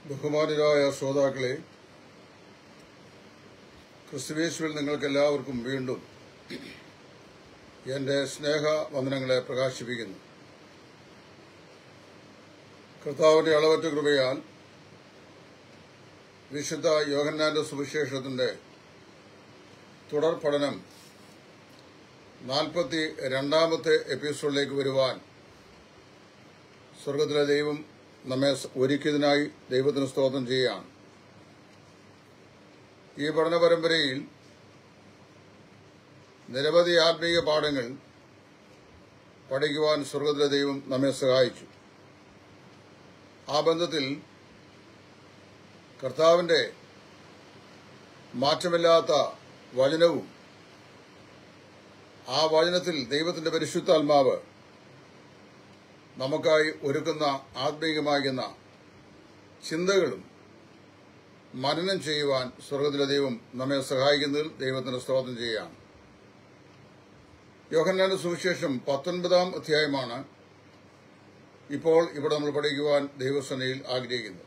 ബഹുമാനരായ ശ്രോതാക്കളെ ക്രിസ്തുവേശുവിൽ നിങ്ങൾക്ക് എല്ലാവർക്കും വീണ്ടും എന്റെ സ്നേഹ വന്ദനങ്ങളെ പ്രകാശിപ്പിക്കുന്നു കർത്താവിന്റെ അളവറ്റ കൃപയാൽ വിശുദ്ധ യോഹന്നാന്റെ സുവിശേഷത്തിന്റെ തുടർ പഠനം നാൽപ്പത്തി രണ്ടാമത്തെ എപ്പിസോഡിലേക്ക് വരുവാൻ സ്വർഗത്തിലെ ദൈവം നമ്മെ ഒരുക്കിയതിനായി ദൈവത്തിന് സ്തോത്രം ചെയ്യുകയാണ് ഈ പഠന പരമ്പരയിൽ നിരവധി ആത്മീയ പാഠങ്ങൾ പഠിക്കുവാൻ സ്വർഗത്തിലെ ദൈവം നമ്മെ സഹായിച്ചു ആ ബന്ധത്തിൽ കർത്താവിന്റെ മാറ്റമില്ലാത്ത വചനവും ആ വചനത്തിൽ ദൈവത്തിന്റെ പരിശുദ്ധാത്മാവ് നമുക്കായി ഒരുക്കുന്ന ആത്മീയമാകുന്ന ചിന്തകളും മനനം ചെയ്യുവാൻ സ്വർഗത്തിലെ ദൈവം നമ്മെ സഹായിക്കുന്നതിൽ ദൈവത്തിന് സ്തോത്രം ചെയ്യുകയാണ് യോഹന്നാന്റെ സുവിശേഷം പത്തൊൻപതാം അധ്യായമാണ് ഇപ്പോൾ ഇവിടെ നമ്മൾ പഠിക്കുവാൻ ദൈവസേനയിൽ ആഗ്രഹിക്കുന്നത്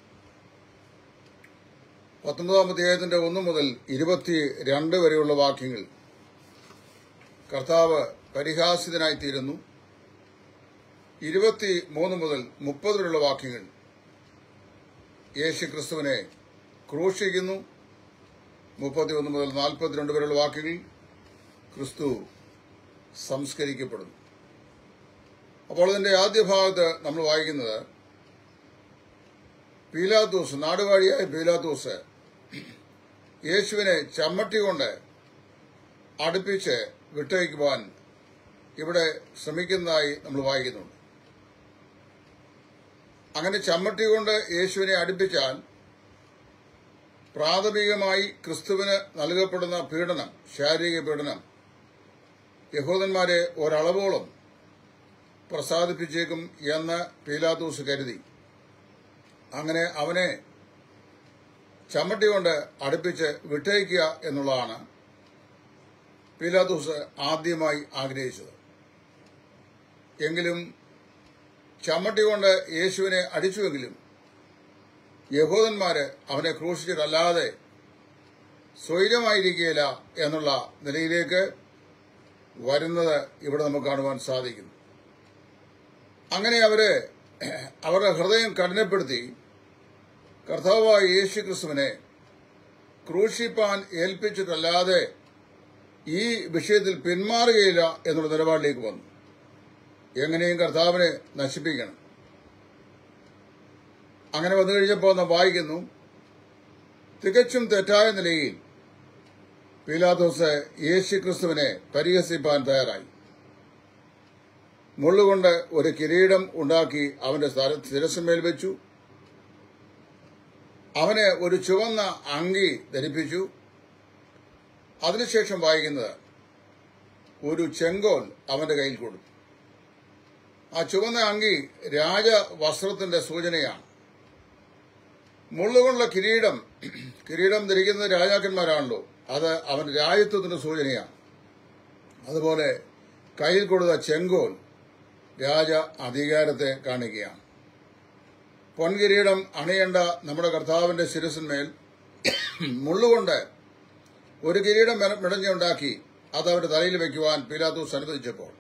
പത്തൊമ്പതാം അധ്യായത്തിന്റെ ഒന്ന് മുതൽ ഇരുപത്തി രണ്ട് വരെയുള്ള വാക്യങ്ങൾ കർത്താവ് പരിഹാസിതനായിത്തീരുന്നു ഇരുപത്തി മൂന്ന് മുതൽ മുപ്പത് വരെയുള്ള വാക്യങ്ങൾ യേശു ക്രിസ്തുവിനെ ക്രൂശിക്കുന്നു മുപ്പത്തിയൊന്ന് മുതൽ നാൽപ്പത്തിരണ്ട് വരെയുള്ള വാക്യങ്ങൾ ക്രിസ്തു സംസ്കരിക്കപ്പെടുന്നു അപ്പോൾ അതിന്റെ ആദ്യ ഭാഗത്ത് നമ്മൾ വായിക്കുന്നത് പീലാത്തൂസ് നാടുവാഴിയായ പീലാത്തൂസ് യേശുവിനെ ചമ്മട്ടി കൊണ്ട് അടുപ്പിച്ച് വിട്ടയക്കുവാൻ ഇവിടെ ശ്രമിക്കുന്നതായി നമ്മൾ വായിക്കുന്നുണ്ട് അങ്ങനെ ചമ്മട്ടി കൊണ്ട് യേശുവിനെ അടുപ്പിച്ചാൽ പ്രാഥമികമായി ക്രിസ്തുവിന് നൽകപ്പെടുന്ന പീഡനം ശാരീരിക പീഡനം യഹൂദന്മാരെ ഒരളവോളം പ്രസാദിപ്പിച്ചേക്കും എന്ന് പീലാത്തൂസ് കരുതി അങ്ങനെ അവനെ ചമ്മട്ടി കൊണ്ട് അടുപ്പിച്ച് വിട്ടയക്കുക എന്നുള്ളതാണ് പീലാത്തൂസ് ആദ്യമായി ആഗ്രഹിച്ചത് എങ്കിലും ചമ്മട്ടി കൊണ്ട് യേശുവിനെ അടിച്ചുവെങ്കിലും യഹൂദന്മാര് അവനെ ക്രൂശിച്ചിട്ടല്ലാതെ സ്വൈരമായിരിക്കുകയില്ല എന്നുള്ള നിലയിലേക്ക് വരുന്നത് ഇവിടെ നമുക്ക് കാണുവാൻ സാധിക്കുന്നു അങ്ങനെ അവര് അവരുടെ ഹൃദയം കഠിനപ്പെടുത്തി കർത്താവായ യേശു ക്രിസ്തുവിനെ ക്രൂശിപ്പാൻ ഏൽപ്പിച്ചിട്ടല്ലാതെ ഈ വിഷയത്തിൽ പിന്മാറുകയില്ല എന്നുള്ള നിലപാടിലേക്ക് വന്നു എങ്ങനെയും കർത്താവിനെ നശിപ്പിക്കണം അങ്ങനെ വന്നു കഴിഞ്ഞപ്പോൾ നാം വായിക്കുന്നു തികച്ചും തെറ്റായ നിലയിൽ പീലാദോസ് യേശു ക്രിസ്തുവിനെ പരിഹസിപ്പാൻ തയ്യാറായി മുള്ളുകൊണ്ട് ഒരു കിരീടം ഉണ്ടാക്കി അവന്റെ ശിരസിന്മേൽ വെച്ചു അവനെ ഒരു ചുവന്ന അങ്കി ധരിപ്പിച്ചു അതിനുശേഷം വായിക്കുന്നത് ഒരു ചെങ്കോൽ അവന്റെ കയ്യിൽ കൊടുത്തു ആ ചുവന്ന അങ്കി രാജവസ്ത്രത്തിന്റെ സൂചനയാണ് മുള്ളുകൊണ്ടുള്ള കിരീടം കിരീടം ധരിക്കുന്നത് രാജാക്കന്മാരാണല്ലോ അത് അവന്റെ രാജ്യത്വത്തിന്റെ സൂചനയാണ് അതുപോലെ കയ്യിൽ കൊടുത്ത ചെങ്കോൽ രാജ അധികാരത്തെ കാണിക്കുകയാണ് പൊൻകിരീടം അണിയേണ്ട നമ്മുടെ കർത്താവിന്റെ ശിരസിന്മേൽ മുള്ളുകൊണ്ട് ഒരു കിരീടം മിടഞ്ഞുണ്ടാക്കി അത് അവരുടെ തലയിൽ വയ്ക്കുവാൻ പീലാത്തൂസ് അനുവദിച്ചപ്പോൾ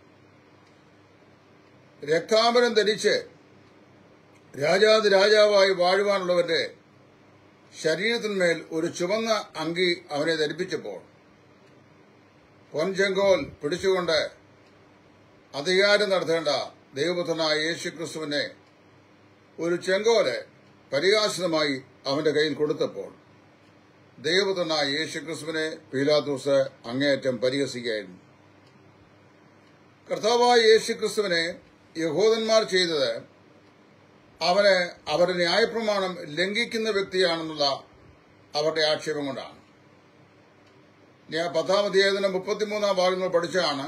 രക്താംബരം ധരിച്ച് രാജാതി രാജാവായി വാഴുവാനുള്ളവന്റെ ശരീരത്തിന്മേൽ ഒരു ചുവന്ന അങ്കി അവനെ ധരിപ്പിച്ചപ്പോൾ പൊൻചെങ്കോൽ പിടിച്ചുകൊണ്ട് അധികാരം നടത്തേണ്ട ദൈവപുത്രനായ യേശു ക്രിസ്തുവിനെ ഒരു ചെങ്കോല് പരിഹാസിതമായി അവന്റെ കയ്യിൽ കൊടുത്തപ്പോൾ ദൈവപുത്രനായ യേശു ക്രിസ്തുവിനെ പീലാത്തൂസ് അങ്ങേയറ്റം പരിഹസിക്കുകയായിരുന്നു കർത്താവായ യേശു ക്രിസ്തുവിനെ യഹൂദന്മാർ ചെയ്തത് അവന് അവരുടെ ന്യായപ്രമാണം ലംഘിക്കുന്ന വ്യക്തിയാണെന്നുള്ള അവരുടെ ആക്ഷേപം കൊണ്ടാണ് ഞാൻ പത്താം അധ്യായത്തിന്റെ മുപ്പത്തിമൂന്നാം ഭാഗങ്ങൾ പഠിച്ചാണ്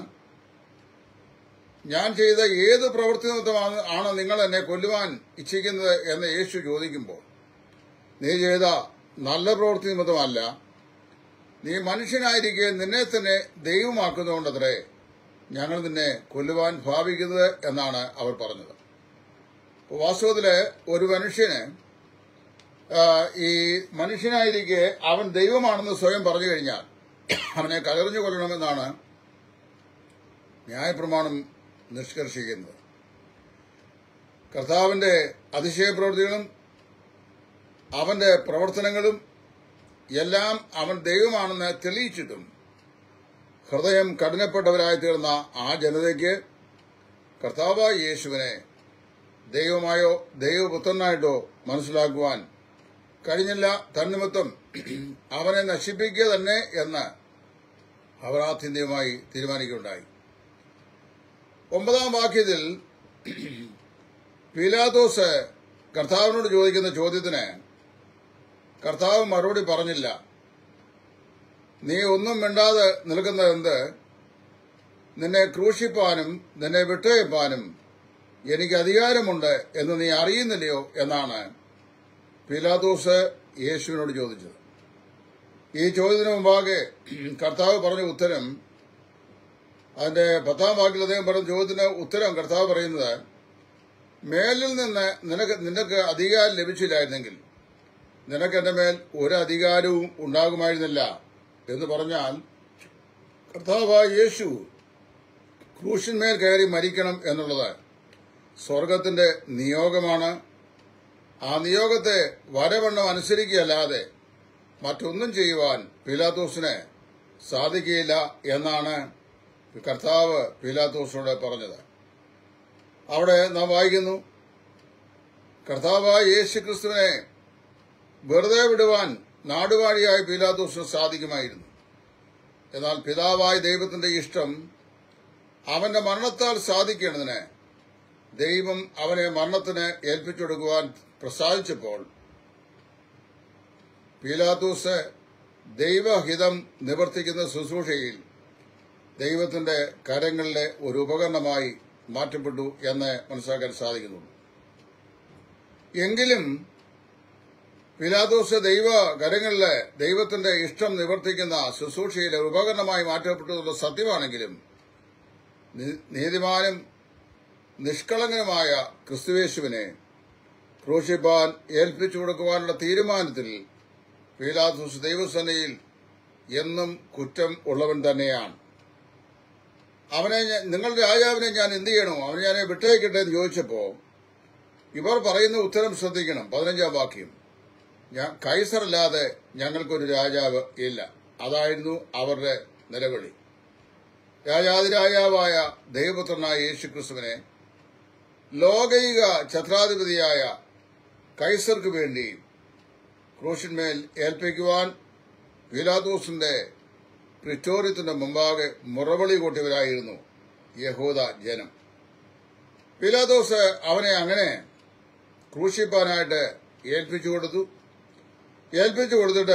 ഞാൻ ചെയ്ത ഏത് പ്രവൃത്തി നിമിത്തമാണ് ആണ് നിങ്ങൾ എന്നെ കൊല്ലുവാൻ ഇച്ഛിക്കുന്നത് എന്ന് യേശു ചോദിക്കുമ്പോൾ നീ ചെയ്ത നല്ല പ്രവൃത്തി നിമിത്തമല്ല നീ മനുഷ്യനായിരിക്കെ നിന്നെ തന്നെ ദൈവമാക്കുന്നതുകൊണ്ടത്രേ ഞങ്ങൾ നിന്നെ കൊല്ലുവാൻ ഭാവിക്കുന്നത് എന്നാണ് അവർ പറഞ്ഞത് വാസ്തവത്തില് ഒരു മനുഷ്യന് ആ, ഈ മനുഷ്യനായിരിക്കെ അവൻ ദൈവമാണെന്ന് സ്വയം പറഞ്ഞു കഴിഞ്ഞാൽ അവനെ കലറിഞ്ഞു കൊല്ലണമെന്നാണ് ന്യായപ്രമാണം നിഷ്കർഷിക്കുന്നത് കർത്താവിന്റെ അതിശയപ്രവൃത്തികളും അവന്റെ പ്രവർത്തനങ്ങളും എല്ലാം അവൻ ദൈവമാണെന്ന് തെളിയിച്ചിട്ടും ഹൃദയം കഠിനപ്പെട്ടവരായി തീർന്ന ആ ജനതയ്ക്ക് കർത്താവായ യേശുവിനെ ദൈവമായോ ദൈവപുത്രനായിട്ടോ മനസ്സിലാക്കുവാൻ കഴിഞ്ഞില്ല തന്നിമിത്തം അവനെ നശിപ്പിക്കുക തന്നെ എന്ന് അവർ ആത്യന്തികമായി തീരുമാനിക്കുകയുണ്ടായി ഒമ്പതാം വാക്യത്തിൽ പീലാത്തോസ് കർത്താവിനോട് ചോദിക്കുന്ന ചോദ്യത്തിന് കർത്താവ് മറുപടി പറഞ്ഞില്ല നീ ഒന്നും മിണ്ടാതെ നിൽക്കുന്നതെന്ത് നിന്നെ ക്രൂശിപ്പാനും നിന്നെ വിട്ടയപ്പാനും എനിക്ക് അധികാരമുണ്ട് എന്ന് നീ അറിയുന്നില്ലയോ എന്നാണ് പീലാത്തോസ് യേശുവിനോട് ചോദിച്ചത് ഈ ചോദ്യത്തിന് മുമ്പാകെ കർത്താവ് പറഞ്ഞ ഉത്തരം അതിന്റെ പത്താം വാക്കിൽ അദ്ദേഹം പറഞ്ഞ ചോദ്യത്തിന് ഉത്തരം കർത്താവ് പറയുന്നത് മേലിൽ നിന്ന് നിനക്ക് നിനക്ക് അധികാരം ലഭിച്ചില്ലായിരുന്നെങ്കിൽ നിനക്ക് എന്റെ മേൽ ഒരു അധികാരവും ഉണ്ടാകുമായിരുന്നില്ല എന്ന് പറഞ്ഞാൽ കർത്താവായ യേശു ക്രൂശിന്മേൽ കയറി മരിക്കണം എന്നുള്ളത് സ്വർഗത്തിന്റെ നിയോഗമാണ് ആ നിയോഗത്തെ വരവണ്ണം അനുസരിക്കുകയല്ലാതെ മറ്റൊന്നും ചെയ്യുവാൻ പീലാത്തോസിന് സാധിക്കുകയില്ല എന്നാണ് കർത്താവ് പീലാത്തോസിനോട് പറഞ്ഞത് അവിടെ നാം വായിക്കുന്നു കർത്താവായ യേശു ക്രിസ്തുവിനെ വെറുതെ വിടുവാൻ നാടുവാഴിയായ പീലാത്തോസിന് സാധിക്കുമായിരുന്നു എന്നാൽ പിതാവായ ദൈവത്തിന്റെ ഇഷ്ടം അവന്റെ മരണത്താൽ സാധിക്കേണ്ടതിന് ദൈവം അവനെ മരണത്തിന് ഏൽപ്പിച്ചെടുക്കുവാൻ പ്രസാദിച്ചപ്പോൾ പീലാത്തൂസ് ദൈവഹിതം നിവർത്തിക്കുന്ന ശുശ്രൂഷയിൽ ദൈവത്തിന്റെ കരങ്ങളിലെ ഒരു ഉപകരണമായി മാറ്റപ്പെട്ടു എന്ന് മനസ്സിലാക്കാൻ സാധിക്കുന്നുള്ളൂ എങ്കിലും പിലാദോസ് ദൈവ കരങ്ങളിലെ ദൈവത്തിന്റെ ഇഷ്ടം നിവർത്തിക്കുന്ന ശുശ്രൂഷയിലെ ഉപകരണമായി മാറ്റപ്പെട്ടു എന്നുള്ള സത്യമാണെങ്കിലും നി- നീതിമാനും നിഷ്കളങ്കനുമായ ക്രിസ്തുവേശുവിനെ ക്രൂശിപ്പാൻ ഏൽപ്പിച്ചു കൊടുക്കുവാനുള്ള തീരുമാനത്തിൽ പീലാദോസ് ദൈവസേനയിൽ എന്നും കുറ്റം ഉള്ളവൻ തന്നെയാണ് അവനെ ഞാൻ- നിങ്ങളുടെ രാജാവിനെ ഞാൻ എന്ത് ചെയ്യണോ അവനെ ഞാൻ വിട്ടേക്കട്ടെ എന്ന് ചോദിച്ചപ്പോ ഇവർ പറയുന്ന ഉത്തരം ശ്രദ്ധിക്കണം പതിനഞ്ചാം വാക്യം ഞാൻ കൈസറല്ലാതെ ഞങ്ങൾക്കൊരു രാജാവ് ഇല്ല അതായിരുന്നു അവരുടെ നിലവിളി രാജാതിരാജാവായ ദൈവപുത്രനായ യേശുക്രിസ്തുവിനെ ലോകൈക ഛത്രാധിപതിയായ കൈസർക്ക് വേണ്ടി ക്രൂശിന്മേൽ ഏൽപ്പിക്കുവാൻ പീലാദോസിന്റെ പ്രിറ്റോറിയത്തിന്റെ മുമ്പാകെ മുറവിളി കൂട്ടിയവരായിരുന്നു യഹൂദ ജനം പീലാദോസ് അവനെ അങ്ങനെ ക്രൂശിപ്പാനായിട്ട് ഏൽപ്പിച്ചു കൊടുത്തു ഏൽപ്പിച്ചു കൊടുത്തിട്ട്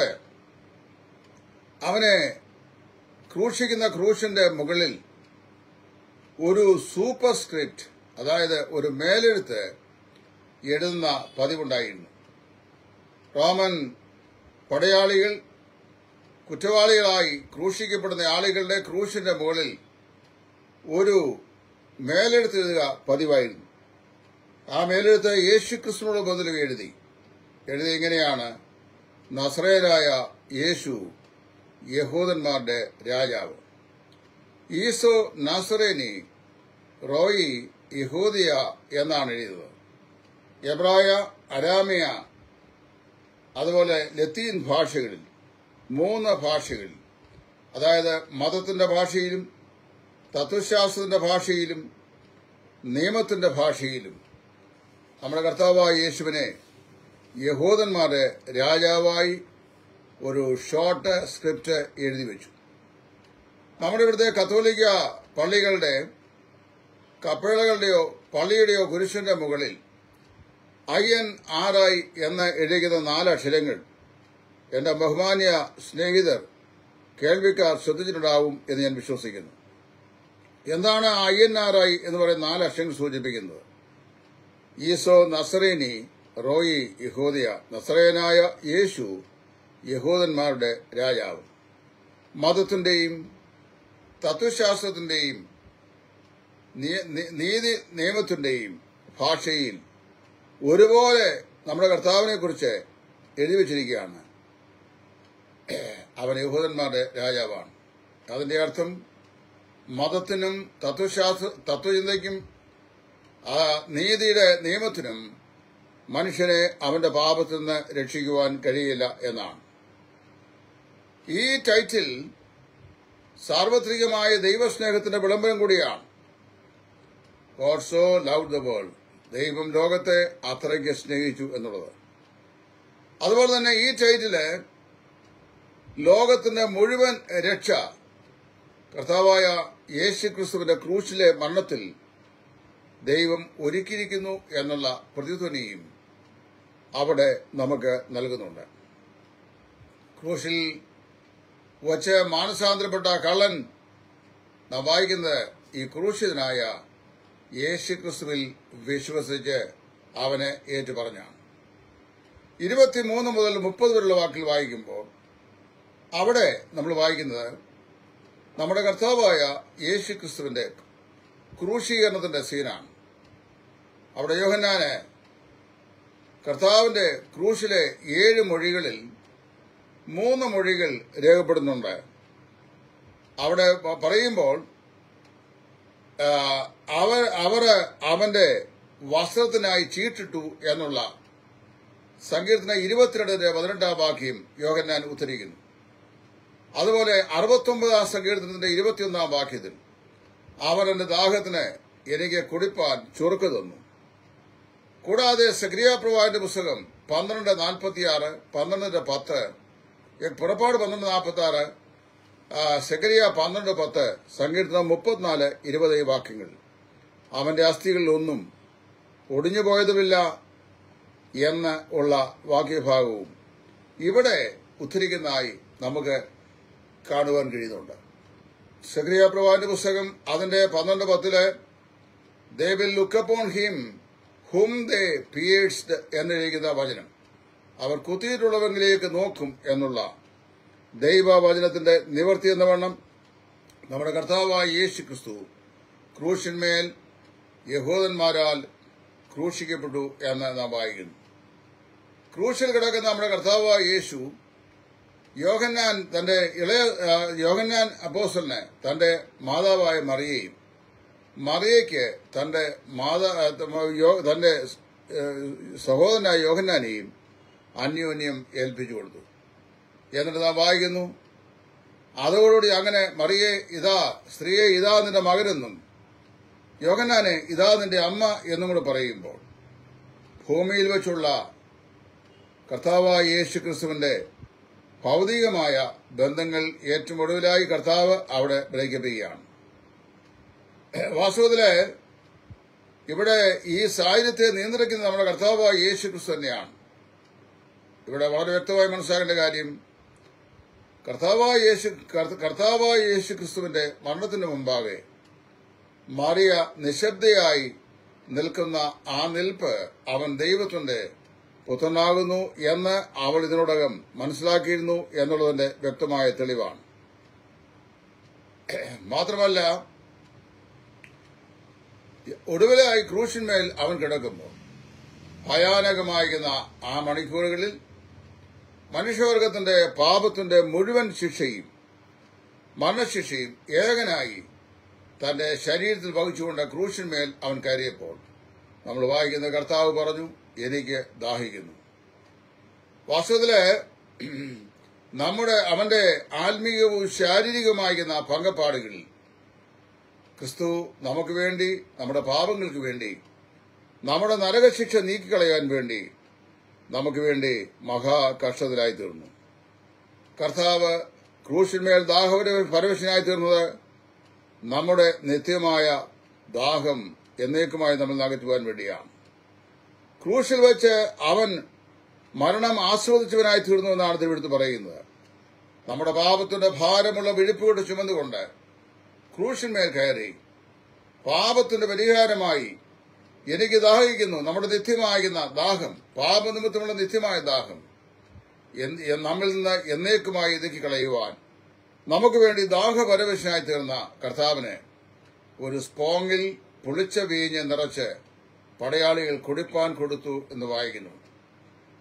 അവനെ ക്രൂശിക്കുന്ന ക്രൂശിന്റെ മുകളിൽ ഒരു സൂപ്പർ സ്ക്രിപ്റ്റ് അതായത് ഒരു മേലെഴുത്ത് എഴുതുന്ന പതിവുണ്ടായിരുന്നു റോമൻ പടയാളികൾ കുറ്റവാളികളായി ക്രൂശിക്കപ്പെടുന്ന ആളുകളുടെ ക്രൂശിന്റെ മുകളിൽ ഒരു മേലെഴുത്ത് എഴുതുക പതിവായിരുന്നു ആ മേലെഴുത്ത് യേശു ക്രിസ്തുവിനോട് ബദലും എഴുതി എഴുതി ഇങ്ങനെയാണ് നസ്രയരായ യേശു യഹൂദന്മാരുടെ രാജാവ് ഈസോ നസ്രേനി റോയി യഹൂദിയ എന്നാണ് എഴുതിയത് എബ്രായ അരാമിയ അതുപോലെ ലത്തീൻ ഭാഷകളിൽ മൂന്ന് ഭാഷകളിൽ അതായത് മതത്തിന്റെ ഭാഷയിലും തത്വശാസ്ത്രത്തിന്റെ ഭാഷയിലും നിയമത്തിന്റെ ഭാഷയിലും നമ്മുടെ കർത്താവായ യേശുവിനെ യഹൂദന്മാരുടെ രാജാവായി ഒരു ഷോർട്ട് സ്ക്രിപ്റ്റ് എഴുതി വെച്ചു നമ്മുടെ ഇവിടുത്തെ കത്തോലിക്ക പള്ളികളുടെ കപ്പേളകളുടെയോ പള്ളിയുടെയോ കുരിശിന്റെ മുകളിൽ ഐ എൻ ആർ ഐ എന്ന് എഴുതിക്കുന്ന നാലക്ഷരങ്ങൾ എന്റെ ബഹുമാന്യ സ്നേഹിതർ കേൾവിക്കാർ ശ്രദ്ധിച്ചിട്ടുണ്ടാവും എന്ന് ഞാൻ വിശ്വസിക്കുന്നു എന്താണ് ഐ എൻ ആർ ഐ എന്ന് പറയുന്ന നാല് അക്ഷരങ്ങൾ സൂചിപ്പിക്കുന്നത് ഈസോ നസറേനി റോയി യഹൂദിയ നസറേനായ യേശു യഹൂദന്മാരുടെ രാജാവ് മതത്തിന്റെയും തത്വശാസ്ത്രത്തിന്റെയും നീ- നീ- നീതി നിയമത്തിന്റെയും ഭാഷയിൽ ഒരുപോലെ നമ്മുടെ കർത്താവിനെ കുറിച്ച് എഴുതി വച്ചിരിക്കുകയാണ് അവൻ യഹൂദന്മാരുടെ രാജാവാണ് അതിന്റെ അർത്ഥം മതത്തിനും തത്വശാസ്ത്ര തത്വചിന്തയ്ക്കും ആ നീതിയുടെ നിയമത്തിനും മനുഷ്യനെ അവന്റെ പാപത്തിൽ നിന്ന് രക്ഷിക്കുവാൻ കഴിയില്ല എന്നാണ് ഈ ടൈറ്റിൽ സാർവത്രികമായ ദൈവസ്നേഹത്തിന്റെ വിളംബരം കൂടിയാണ് God so love the world ദൈവം ലോകത്തെ അത്രയ്ക്ക് സ്നേഹിച്ചു എന്നുള്ളത് അതുപോലെ തന്നെ ഈ ടൈറ്റില് ലോകത്തിന്റെ മുഴുവൻ രക്ഷ കർത്താവായ യേശു ക്രിസ്തുവിന്റെ ക്രൂശിലെ മരണത്തിൽ ദൈവം ഒരുക്കിയിരിക്കുന്നു എന്നുള്ള പ്രതിധ്വനിയും അവിടെ നമുക്ക് നൽകുന്നുണ്ട് ക്രൂശിൽ വച്ച് മാനസാന്തരപ്പെട്ട കള്ളൻ നാം വായിക്കുന്നത് ഈ ക്രൂശിതനായ യേശു ക്രിസ്തുവിൽ വിശ്വസിച്ച് അവനെ ഏറ്റുപറഞ്ഞാണ് ഇരുപത്തിമൂന്ന് മുതൽ മുപ്പത് വരെയുള്ള വാക്കിൽ വായിക്കുമ്പോൾ അവിടെ നമ്മൾ വായിക്കുന്നത് നമ്മുടെ കർത്താവായ യേശു ക്രിസ്തുവിന്റെ ക്രൂശീകരണത്തിന്റെ സീനാണ് അവിടെ യോഹന്നാന് കർത്താവിന്റെ ക്രൂശിലെ ഏഴ് മൊഴികളിൽ മൂന്ന് മൊഴികൾ രേഖപ്പെടുന്നുണ്ട് അവിടെ പ- പറയുമ്പോൾ ആ, അവർ അവർ അവന്റെ വസ്ത്രത്തിനായി ചീട്ടിട്ടു എന്നുള്ള സങ്കീർത്തന ഇരുപത്തിരണ്ടിന്റെ പതിനെട്ടാം വാക്യം യോഹന്നാൻ ഉദ്ധരിക്കുന്നു അതുപോലെ അറുപത്തൊമ്പതാം സങ്കീർത്തനത്തിന്റെ ഇരുപത്തിയൊന്നാം വാക്യത്തിൽ അവൻ എന്റെ ദാഹത്തിന് എനിക്ക് കുടിപ്പാൻ ചുറുക്ക് തന്നു കൂടാതെ സക്രിയ പ്രവാഹിന്റെ പുസ്തകം പന്ത്രണ്ട് നാൽപ്പത്തിയാറ് പന്ത്രണ്ടിന്റെ പത്ത് ഈ പുറപ്പാട് പന്ത്രണ്ട് നാൽപ്പത്തി ആറ് സെക്രിയ പന്ത്രണ്ട് പത്ത് സങ്കീർത്തനം മുപ്പത്തിനാല് ഇരുപത് ഈ വാക്യങ്ങൾ അവന്റെ അസ്ഥികളിൽ ഒന്നും ഒടിഞ്ഞു പോയതുമില്ല എന്ന് ഉള്ള വാക്യഭാഗവും ഇവിടെ ഉദ്ധരിക്കുന്നതായി നമുക്ക് കാണുവാൻ കഴിയുന്നുണ്ട് സക്രിയ പ്രവാഹിന്റെ പുസ്തകം അതിന്റെ പന്ത്രണ്ട് പത്തില് they will look upon him whom they pierced എന്നിരിക്കുന്ന വചനം അവർ കുത്തിയിട്ടുള്ളവരിലേക്ക് നോക്കും എന്നുള്ള ദൈവവചനത്തിന്റെ നിവർത്തി എന്ന വണ്ണം നമ്മുടെ കർത്താവായ യേശു ക്രിസ്തു ക്രൂശിന്മേൽ യഹൂദന്മാരാൽ ക്രൂശിക്കപ്പെട്ടു എന്ന് നാം വായിക്കുന്നു ക്രൂശിൽ കിടക്കുന്ന നമ്മുടെ കർത്താവായ യേശു യോഹന്നാൻ തന്റെ ഇളയ ആ, യോഹന്നാൻ അപ്പോസ്റ്റലിനെ തന്റെ മാതാവായ മറിയയും മറിയയ്ക്ക് തന്റെ മാതാ ആ, യോ- തന്റെ ഏ, സഹോദരനായ യോഹന്നാനെയും അന്യോന്യം ഏൽപ്പിച്ചു കൊടുത്തു എന്നിട്ട് നാം വായിക്കുന്നു അതോടുകൂടി അങ്ങനെ മറിയെ ഇതാ സ്ത്രീയെ ഇതാ നിന്റെ മകനെന്നും യോഹന്നാനെ ഇതാ നിന്റെ അമ്മ എന്നും കൂടെ പറയുമ്പോൾ ഭൂമിയിൽ വെച്ചുള്ള കർത്താവായ യേശു ക്രിസ്തുവിന്റെ ഭൗതികമായ ബന്ധങ്ങൾ ഏറ്റവും ഒടുവിലായി കർത്താവ് അവിടെ ബ്രേക്കപ്പ് ചെയ്യുകയാണ് വാസ്തവത്തില് ഇവിടെ ഈ സാഹചര്യത്തെ നിയന്ത്രിക്കുന്ന നമ്മുടെ കർത്താവായ യേശു ക്രിസ്തു തന്നെയാണ് ഇവിടെ വളരെ വ്യക്തമായി മനസ്സിലാക്കേണ്ട കാര്യം കർത്താവായ യേശു കർത്ത- കർത്താവായ യേശു ക്രിസ്തുവിന്റെ മരണത്തിന് മുമ്പാകെ മറിയ നിശബ്ദയായി നിൽക്കുന്ന ആ നിൽപ്പ് അവൻ ദൈവത്തിന്റെ പുത്രനാകുന്നു എന്ന് അവൾ ഇതിനോടകം മനസ്സിലാക്കിയിരുന്നു എന്നുള്ളതിന്റെ വ്യക്തമായ തെളിവാണ് മാത്രമല്ല ഒടുവിലായി ക്രൂശിന്മേൽ അവൻ കിടക്കുമ്പോൾ ഭയാനകമായിരുന്ന ആ മണിക്കൂറുകളിൽ മനുഷ്യവർഗത്തിന്റെ പാപത്തിന്റെ മുഴുവൻ ശിക്ഷയും മരണശിക്ഷയും ഏകനായി തന്റെ ശരീരത്തിൽ വഹിച്ചുകൊണ്ട് ക്രൂശിന്മേൽ അവൻ കയറിയപ്പോൾ നമ്മൾ വായിക്കുന്ന കർത്താവ് പറഞ്ഞു എനിക്ക് ദാഹിക്കുന്നു വാസ്തവത്തില് നമ്മുടെ അവന്റെ ആത്മീയവും ശാരീരികമായിരുന്ന പങ്കപ്പാടുകളിൽ ക്രിസ്തു നമുക്ക് വേണ്ടി നമ്മുടെ പാപങ്ങൾക്ക് വേണ്ടി നമ്മുടെ നരകശിക്ഷ നീക്കിക്കളയാൻ വേണ്ടി നമുക്ക് വേണ്ടി മഹാ കഷ്ടത്തിലായി തീർന്നു കർത്താവ് ക്രൂശിന്മേൽ ദാഹവര പരവശനായി തീർന്നത് നമ്മുടെ നിത്യമായ ദാഹം എന്നേക്കുമായി നമ്മൾ അകറ്റുവാൻ വേണ്ടിയാണ് ക്രൂശിൽ വെച്ച് അവൻ മരണം ആസ്വദിച്ചവനായി തീർന്നു എന്നാണ് തിരുവെടുത്ത് പറയുന്നത് നമ്മുടെ പാപത്തിന്റെ ഭാരമുള്ള വിഴുപ്പുകൊണ്ട് ചുമന്നുകൊണ്ട് ക്രൂശിന്മേൽ കയറി പാപത്തിന്റെ പരിഹാരമായി എനിക്ക് ദാഹിക്കുന്നു നമ്മുടെ നിത്യമാകുന്ന ദാഹം പാപനിമിത്തമുള്ള നിത്യമായ ദാഹം എന്ന് എ- നമ്മിൽ നിന്ന് എന്നേക്കുമായി ഇതുക്കി കളയുവാൻ നമുക്ക് വേണ്ടി ദാഹപരവശനായി തീർന്ന കർത്താവിന് ഒരു സ്പോങ്ങിൽ പുളിച്ച വീഞ്ഞ് നിറച്ച് പടയാളികൾ കുടിപ്പാൻ കൊടുത്തു എന്ന് വായിക്കുന്നു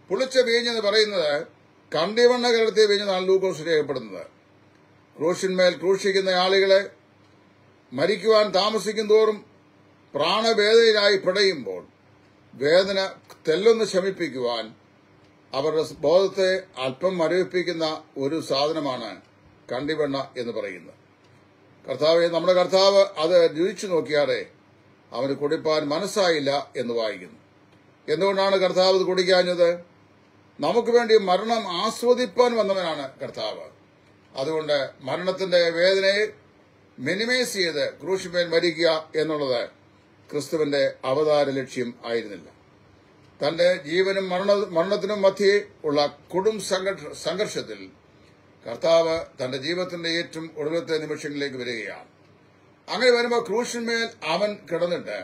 പുളിച്ച വീഞ്ഞെന്ന് പറയുന്നത് കണ്ടിവണ്ണ കലർത്തിയ വീഞ്ഞെന്നാണ് ലൂക്കോസ് രേഖപ്പെടുന്നത് ക്രൂശിന്മേൽ ക്രൂശിക്കുന്ന ആളുകളെ മരിക്കുവാൻ താമസിക്കും തോറും പ്രാണവേദനയിലായി പിടയുമ്പോൾ വേദന തെല്ലൊന്ന് ശമിപ്പിക്കുവാൻ അവരുടെ ബോധത്തെ അല്പം മരവിപ്പിക്കുന്ന ഒരു സാധനമാണ് കണ്ടിവെണ്ണ എന്ന് പറയുന്നത് കർത്താവ് നമ്മുടെ കർത്താവ് അത് രുചിച്ചു നോക്കിയാറെ അവന് കുടിപ്പാൻ മനസ്സായില്ല എന്ന് വായിക്കുന്നു എന്തുകൊണ്ടാണ് കർത്താവ് ഇത് കുടിക്കാഞ്ഞത് നമുക്ക് വേണ്ടി മരണം ആസ്വദിപ്പാൻ വന്നവനാണ് കർത്താവ് അതുകൊണ്ട് മരണത്തിന്റെ വേദനയെ മിനിമൈസ് ചെയ്ത് ക്രൂശിമേൽ മരിക്കുക എന്നുള്ളത് ക്രിസ്തുവിന്റെ അവതാര ലക്ഷ്യം ആയിരുന്നില്ല തന്റെ ജീവനും മരണ മരണത്തിനും മധ്യേ ഉള്ള കൊടും സംഘർഷ സംഘർഷത്തിൽ കർത്താവ് തന്റെ ജീവിതത്തിന്റെ ഏറ്റവും ഒടുവിലത്തെ നിമിഷങ്ങളിലേക്ക് വരികയാണ് അങ്ങനെ വരുമ്പോൾ ക്രൂശിന്മേൽ അവൻ കിടന്നിട്ട്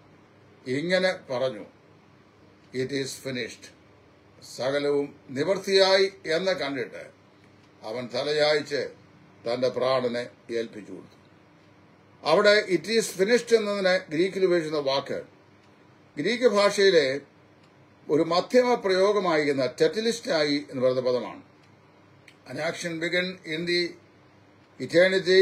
ഇങ്ങനെ പറഞ്ഞു ഇറ്റ് ഈസ് ഫിനിഷ്ഡ് സകലവും നിവർത്തിയായി എന്ന് കണ്ടിട്ട് അവൻ തലയായിച്ച് തന്റെ പ്രാണനെ ഏൽപ്പിച്ചു കൊടുത്തു അവിടെ ഇറ്റ് ഈസ് ഫിനിഷ്ഡ് എന്നതിന് ഗ്രീക്കിൽ ഉപയോഗിക്കുന്ന വാക്ക് ഗ്രീക്ക് ഭാഷയിലെ ഒരു മധ്യമ പ്രയോഗമായിരുന്ന ടെറ്റലിസ്റ്റായി എന്ന് പറയുന്ന പദമാണ് an action begun in the eternity,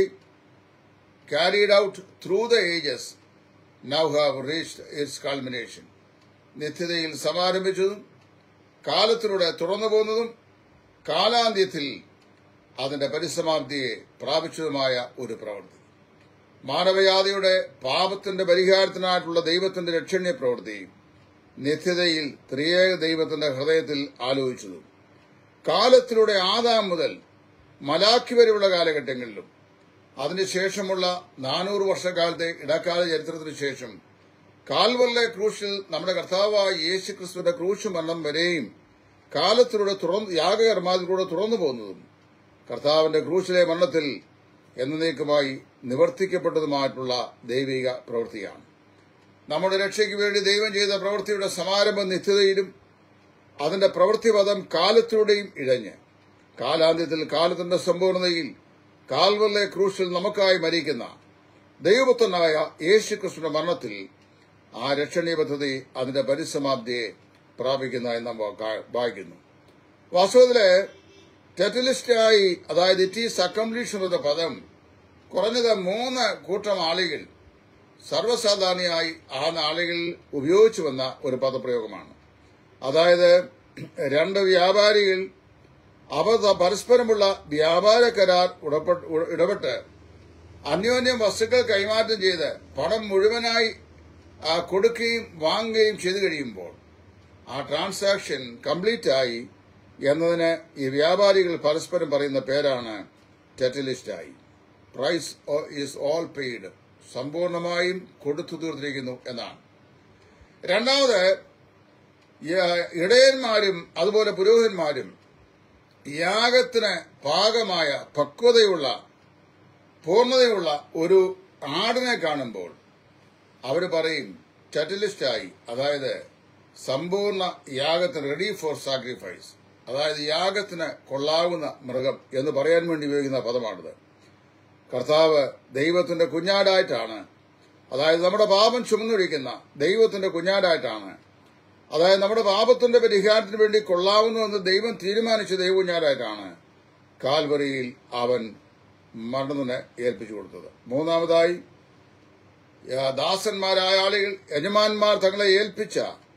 carried out through the ages, now have reached its culmination. നിത്യതയിൽ സമാരംഭിച്ചതും കാലത്തിലൂടെ തുറന്നു പോകുന്നതും കാലാന്ത്യത്തിൽ അതിന്റെ പരിസമാപ്തിയെ പ്രാപിച്ചതുമായ ഒരു പ്രവൃത്തി മാനവജാതിയുടെ പാപത്തിന്റെ പരിഹാരത്തിനായിട്ടുള്ള ദൈവത്തിന്റെ രക്ഷണ്യ പ്രവൃത്തി നിത്യതയിൽ ത്രിയേക ദൈവത്തിന്റെ ഹൃദയത്തിൽ ആലോചിച്ചതും കാലത്തിലൂടെ ആദാം മുതൽ മലാഖി വരെയുള്ള കാലഘട്ടങ്ങളിലും അതിനുശേഷമുള്ള നാനൂറ് വർഷക്കാലത്തെ ഇടക്കാല ചരിത്രത്തിന് ശേഷം കാൽവറിലെ ക്രൂശിൽ നമ്മുടെ കർത്താവായ യേശു ക്രിസ്തുവിന്റെ ക്രൂശ് മരണം വരെയും കാലത്തിലൂടെ തുറന്ന് യാഗകർമാതിലൂടെ തുറന്നു പോകുന്നതും കർത്താവിന്റെ ക്രൂശിലെ മരണത്തിൽ എന്നേക്കുമായി നിവർത്തിക്കപ്പെട്ടതുമായിട്ടുള്ള ദൈവിക പ്രവൃത്തിയാണ് നമ്മുടെ രക്ഷയ്ക്ക് വേണ്ടി ദൈവം ചെയ്ത പ്രവൃത്തിയുടെ സമാരംഭം നിത്യതയിലും അതിന്റെ പ്രവൃത്തിപദം കാലത്തിലൂടെയും ഇഴഞ്ഞ് കാലാന്ത്യത്തിൽ കാലത്തിന്റെ സമ്പൂർണതയിൽ കാൽവല്ലെ ക്രൂശിൽ നമുക്കായി മരിക്കുന്ന ദൈവപുത്രനായ യേശു കൃഷ്ണന്റെ മരണത്തിൽ ആ രക്ഷണീയ പദ്ധതി അതിന്റെ പരിസമാപ്തിയെ പ്രാപിക്കുന്നതായി നാം വാ- വായിക്കുന്നു വാസ്തവത്തില് ടെറ്റലിസ്റ്റായി അതായത് ഇറ്റ് ഈസ് അക്കംപ്ലീഷൻ എന്ന പദം കുറഞ്ഞത് മൂന്ന് കൂട്ടം ആളുകൾ സർവ്വസാധാരണയായി ആ നാളുകളിൽ ഉപയോഗിച്ചു വന്ന ഒരു പദപ്രയോഗമാണ് അതായത് രണ്ട് വ്യാപാരികൾ അവർ ത- പരസ്പരമുള്ള വ്യാപാര കരാർ ഉടപെട്ട് ഉ- ഇടപെട്ട് അന്യോന്യം വസ്തുക്കൾ കൈമാറ്റം ചെയ്ത് പണം മുഴുവനായി ആ, കൊടുക്കുകയും വാങ്ങുകയും ചെയ്തു കഴിയുമ്പോൾ ആ ട്രാൻസാക്ഷൻ കംപ്ലീറ്റ് ആയി എന്നതിന് ഈ വ്യാപാരികൾ പരസ്പരം പറയുന്ന പേരാണ് ടെറ്റലിസ്റ്റായി പ്രൈസ് ഈസ് ഓൾ പെയ്ഡ് സമ്പൂർണമായും കൊടുത്തു തീർത്തിരിക്കുന്നു എന്നാണ് രണ്ടാമത് യ- ഇടയന്മാരും അതുപോലെ പുരോഹിതന്മാരും യാഗത്തിന് പാകമായ പക്വതയുള്ള പൂർണ്ണതയുള്ള ഒരു ആടിനെ കാണുമ്പോൾ അവർ പറയും ചറ്റലിസ്റ്റായി അതായത് സമ്പൂർണ്ണ യാഗത്തിന് റെഡി ഫോർ സാക്രിഫൈസ് അതായത് യാഗത്തിന് കൊള്ളാവുന്ന മൃഗം എന്ന് പറയാൻ വേണ്ടി ഉപയോഗിക്കുന്ന പദമാണിത് കർത്താവ് ദൈവത്തിന്റെ കുഞ്ഞാടായിട്ടാണ് അതായത് നമ്മുടെ പാപം ചുമന്നൊഴിക്കുന്ന ദൈവത്തിന്റെ കുഞ്ഞാടായിട്ടാണ് അതായത് നമ്മുടെ പാപത്തിന്റെ പരിഹാരത്തിന് വേണ്ടി കൊള്ളാവുന്നുവെന്ന് ദൈവം തീരുമാനിച്ച ദൈവകുഞ്ഞാടായിട്ടാണ് കാൽവറിയിൽ അവൻ മരണത്തിന് ഏൽപ്പിച്ചു കൊടുത്തത് മൂന്നാമതായി ആ, ദാസന്മാരായ ആളുകൾ യജമാന്മാർ തങ്ങളെ ഏൽപ്പിച്ച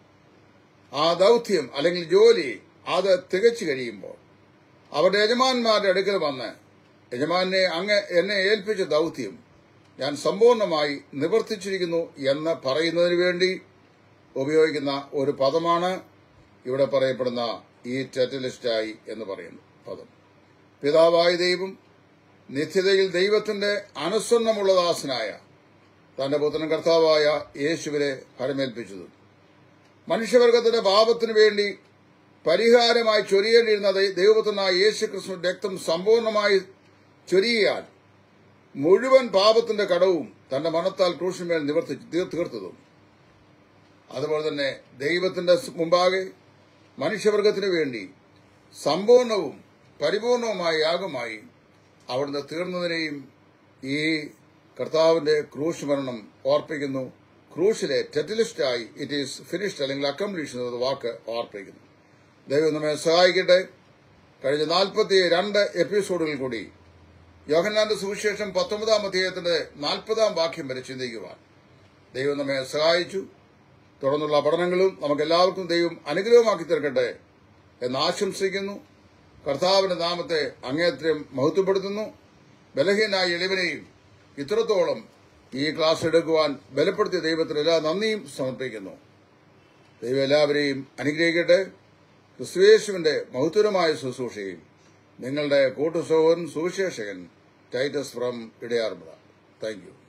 ആ ദൗത്യം അല്ലെങ്കിൽ ജോലി അത് തികച്ചു കഴിയുമ്പോൾ അവരുടെ യജമാന്മാരുടെ അടുക്കൽ വന്ന് യജമാനെ അങ്ങ് എന്നെ ഏൽപ്പിച്ച ദൗത്യം ഞാൻ സമ്പൂർണമായി നിവർത്തിച്ചിരിക്കുന്നു എന്ന് പറയുന്നതിന് വേണ്ടി ഉപയോഗിക്കുന്ന ഒരു പദമാണ് ഇവിടെ പറയപ്പെടുന്ന ഈ ടെറ്റലിസ്റ്റായി എന്ന് പറയുന്ന പദം പിതാവായ ദൈവം നിത്യതയിൽ ദൈവത്തിന്റെ അനുസരണമുള്ള ദാസനായ തന്റെ പുത്രൻ കർത്താവായ യേശുവിനെ ഫലമേൽപ്പിച്ചതും മനുഷ്യവർഗത്തിന്റെ പാപത്തിനു വേണ്ടി പരിഹാരമായി ചൊരിയേണ്ടിയിരുന്ന ദൈ- ദൈവപുത്രനായ യേശു ക്രിസ്തു രക്തം സമ്പൂർണമായി ചൊരിയാൻ മുഴുവൻ പാപത്തിന്റെ കടവും തന്റെ മണത്താൽ ക്രൂശിന്മേൽ നിവർത്തി തീർ- തീർത്തതും അതുപോലെ തന്നെ ദൈവത്തിന്റെ മുമ്പാകെ മനുഷ്യവർഗത്തിനു വേണ്ടി സമ്പൂർണവും പരിപൂർണവുമായ യാഗമായി അവിടുന്ന് തീർന്നതിനെയും ഈ കർത്താവിന്റെ ക്രൂശ് മരണം ഓർപ്പിക്കുന്നു ക്രൂശിലെ ടെറ്റലിസ്റ്റായി ഇറ്റ് ഈസ് ഫിനിഷ്ഡ് അല്ലെങ്കിൽ അക്കംപ്ലീഷൻ എന്ന വാക്ക് ഓർപ്പിക്കുന്നു ദൈവം നമ്മെ സഹായിക്കട്ടെ കഴിഞ്ഞ നാൽപ്പത്തി രണ്ട് എപ്പിസോഡുകൾ കൂടി യോഹന്നാന്റെ സുവിശേഷം പത്തൊമ്പതാം അധ്യായത്തിന്റെ നാൽപ്പതാം വാക്യം വരെ ചിന്തിക്കുവാൻ ദൈവം നമ്മെ സഹായിച്ചു തുടർന്നുള്ള പഠനങ്ങളും നമുക്ക് എല്ലാവർക്കും ദൈവം അനുഗ്രഹമാക്കി തീർക്കട്ടെ എന്ന് ആശംസിക്കുന്നു കർത്താവിന്റെ നാമത്തെ അങ്ങേയത്രം മഹത്വപ്പെടുത്തുന്നു ബലഹീനായ എളിവനെയും ഇത്രത്തോളം ഈ ക്ലാസ് എടുക്കുവാൻ ബലപ്പെടുത്തിയ ദൈവത്തിന് എല്ലാ നന്ദിയും സമർപ്പിക്കുന്നു ദൈവം എല്ലാവരെയും അനുഗ്രഹിക്കട്ടെ ക്രിസ്തുയേശുവിന്റെ മഹത്വരമായ ശുശ്രൂഷയും നിങ്ങളുടെ കൂട്ടുസഹോദരൻ സുവിശേഷകൻ Titus from Edayaranmula thank U